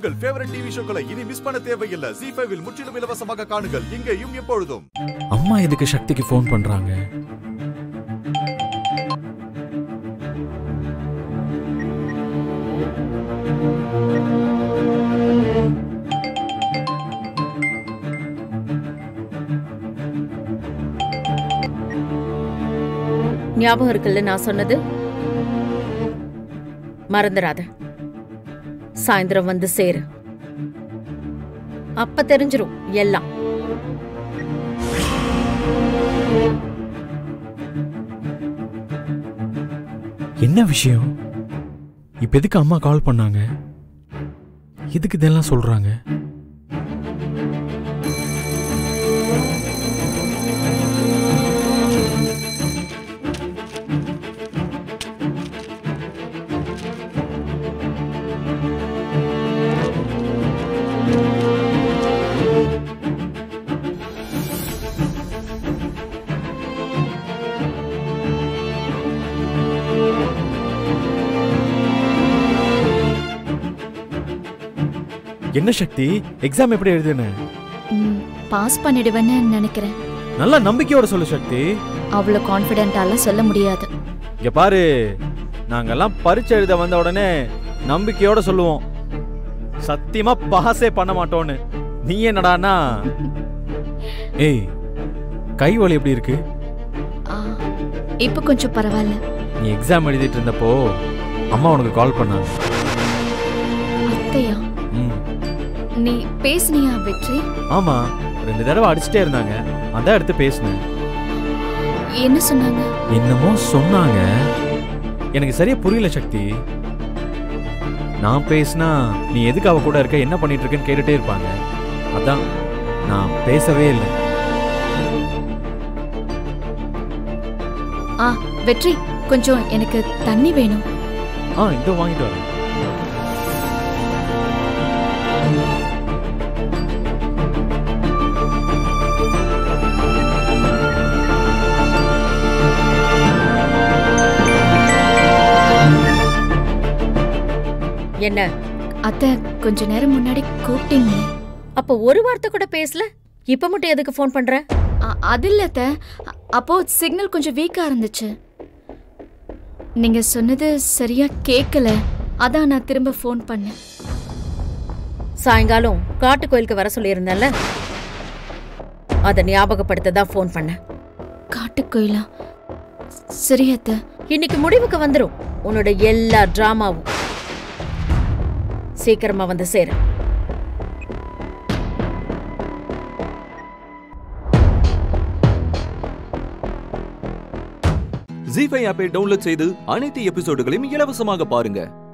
உங்கள் favourite TV ஷோக்களை இனி miss பண்ண தேவையில்லை ஜி ஃபைவில் முற்றிலும் இலவசமாக காணுங்கள் இங்கேயும் எப்பொழுதும் அம்மா எதுக்கு சக்திக்கு ஃபோன் பண்றாங்க ஞாபகம் இருக்குல்ல நான் சொன்னது மறந்துடாத சாயந்தரம் வந்து சேரு அப்ப தெரிஞ்சிரும் எல்லாம் என்ன விஷயம் இப்ப எதுக்கு அம்மா கால் பண்ணாங்க எதுக்கு இதெல்லாம் சொல்றாங்க என்ன சக்தி எக்ஸாம் எப்படி எழுதுன பாஸ் பண்ணிடுவேன்னு நினைக்கிறேன் நல்லா நம்பிக்கையோட சொல்லு சக்தி அவ்வளோ கான்ஃபிடென்ட்டால சொல்ல முடியாது இங்க பாரு நாங்கெல்லாம் பரீட்சை எழுத வந்த உடனே நம்பிக்கையோட சொல்லுவோம் சத்தியமா பாஸே பண்ண மாட்டோன்னு நீ என்னடானா ஏய் கை வலி எப்படி இருக்கு ஆ, இப்போ கொஞ்சம் பரவாயில்ல நீ எக்ஸாம் எழுதிட்டு இருந்தப்போ அம்மா உனக்கு கால் பண்ணாங்க அத்தையா ம் நீ பேசுனியா வெற்றி ஆமா ரெண்டு தடவை அடிச்சுட்டே இருந்தாங்க அதான் எடுத்து பேசினேன் என்ன சொன்னாங்க என்னமோ சொன்னாங்க எனக்கு சரியா புரியல சக்தி நான் பேசினா நீ எதுக்கு அவ கூட இருக்க என்ன பண்ணிட்டு இருக்கேன்னு கேட்டுட்டே இருப்பாங்க அதான் நான் பேசவே இல்லை ஆ வெற்றி கொஞ்சம் எனக்கு தண்ணி வேணும் ஆ இதோ வாங்கிட்டு வரேன் என்ன அத்தை கொஞ்ச நேரம் முன்னாடி கூப்பிட்டீங்களே அப்ப ஒரு வார்த்தை கூட பேசல இப்ப மட்டும் எதுக்கு ஃபோன் பண்ற அ- அது இல்ல அத்தை அ- அப்போ சிக்னல் கொஞ்சம் வீக்கா இருந்துச்சு நீங்க சொன்னது சரியா கேட்கல அதான் நான் திரும்ப ஃபோன் பண்ணேன் சாயங்காலம் காட்டு கோயிலுக்கு வர சொல்லியிருந்தேன்ல அதை ஞாபகப்படுத்த தான் ஃபோன் பண்ணேன் காட்டுக்கோயிலா சரி அத்தை இன்னைக்கு முடிவுக்கு வந்துரும் உன்னோட எல்லா டிராமாவும் சீக்கிரமா வந்து சேரு ஜி ஃபைவ் ஆப்பை டவுன்லோட் செய்து அனைத்து எபிசோடுகளையும் இலவசமாக பாருங்க